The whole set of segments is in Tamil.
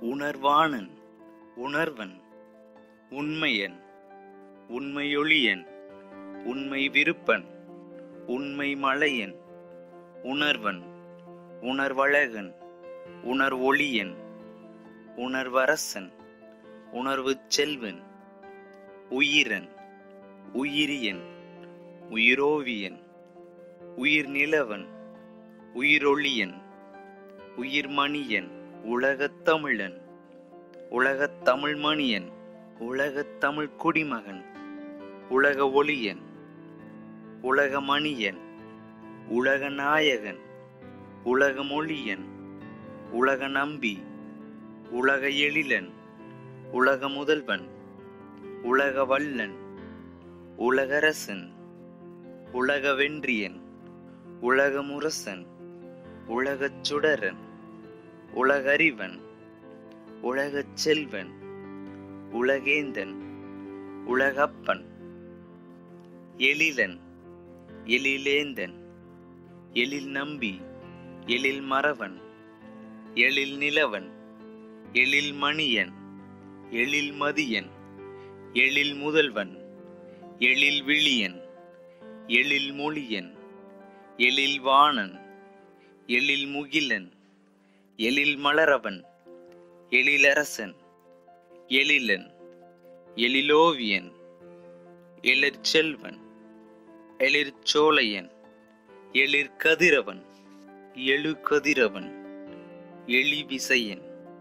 உணர்வானன் உணர்வன் உண்மையன் உண்மையொளியன் உண்மை விருப்பன் உண்மை மலையன் உணர்வன் உணர்வழகன் உணர்வொளியன் உணர்வரசன் உணர்வு செல்வன் உயிரன் உயிரியன் உயிரோவியன் உயிர் நிலவன் உயிரொளியன் உயிர்மணியன் உலகத் தமிழன் உலகத் தமிழ்மணியன் உலகத் தமிழ் குடிமகன் உலக ஒளியன் உலக மணியன் உலக நாயகன் உலக மொழியன் உலக நம்பி உலக எழிலன் உலக முதல்வன் உலக வல்லன் உலகரசன் உலக வென்றியன் உலக முரசன் உலகச் சுடரன் உலகறிவன் உலகச் செல்வன் உலகேந்தன் உலகப்பன் எழிலன் எழிலேந்தன் எழில் நம்பி எழில் மறவன் எழில் நிலவன் எழில் மணியன் எழில் மதியன் எழில் முதல்வன் எழில் விழியன் எழில் மொழியன் எழில் வாணன் எழில் முகிலன் எழில் மலரவன் எழிலரசன் எழிலன் எழிலோவியன் எழிற்செல்வன் எழிற்சோலையன் எழிற்கதிரவன் எழுகதிரவன் எழிவிசையன்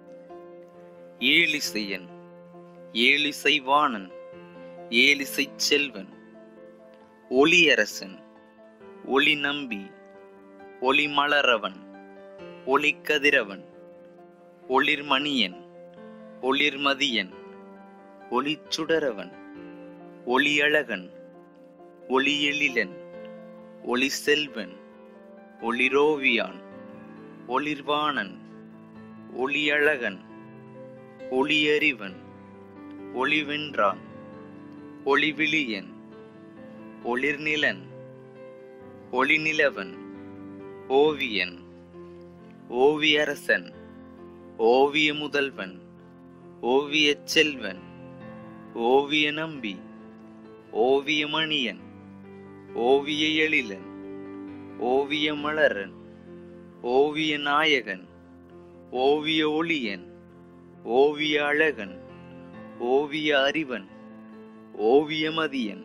ஏழிசையன் ஏழிசைவாணன் ஏழிசைச் செல்வன் ஒளியரசன் ஒளி நம்பி ஒளிமலரவன் ஒளிக்கதிரவன் ஒளிர்மணியன் ஒளிர்மதியன் ஒளிச்சுடரவன் ஒளியழகன் ஒளியெழிலன் ஒளி செல்வன் ஒளிரோவியான் ஒளிர்வாணன் ஒளியழகன் ஒளியறிவன் ஒளிவென்றான் ஒளிவிழியன் ஒளிர்நிலன் ஒளிநிலவன் ஓவியன் ஓவியரசன் ஓவிய முதல்வன் ஓவியச் செல்வன் ஓவிய நம்பி ஓவியமணியன் ஓவிய எழிலன் ஓவிய மலரன் ஓவிய நாயகன் ஓவிய ஒளியன் ஓவிய அழகன் ஓவிய அறிவன் ஓவிய மதியன்